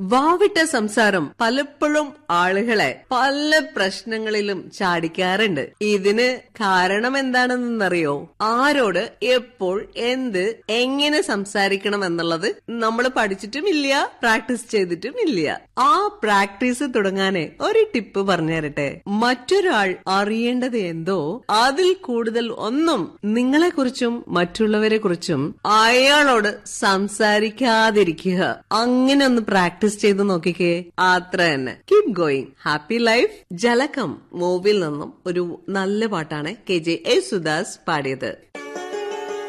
വാവിട്ട സംസാരം പലപ്പോഴും ആളുകളെ പല പ്രശ്നങ്ങളിലും ചാടിക്കാറുണ്ട് ഇതിന് കാരണം എന്താണെന്നറിയോ ആരോട് എപ്പോൾ എന്ത് എങ്ങനെ സംസാരിക്കണം എന്നുള്ളത് നമ്മൾ പഠിച്ചിട്ടുമില്ല പ്രാക്ടീസ് ചെയ്തിട്ടുമില്ല ആ പ്രാക്ടീസ് തുടങ്ങാനേ ഒരു ടിപ്പ് പറഞ്ഞു തരട്ടെ മറ്റൊരാൾ അറിയേണ്ടത് എന്തോ അതിൽ കൂടുതൽ ഒന്നും നിങ്ങളെ കുറിച്ചും മറ്റുള്ളവരെ കുറിച്ചും അയാളോട് സംസാരിക്കാതിരിക്കുക അങ്ങനെ ഒന്ന് പ്രാക്ടീസ് ചെയ്ത് നോക്കിക്കേ അത്ര തന്നെ keep going happy life Jalakam മൂവിൽ നിന്നും ഒരു നല്ല പാട്ടാണ് കെ ജെ യേശുദാസ് പാടിയത്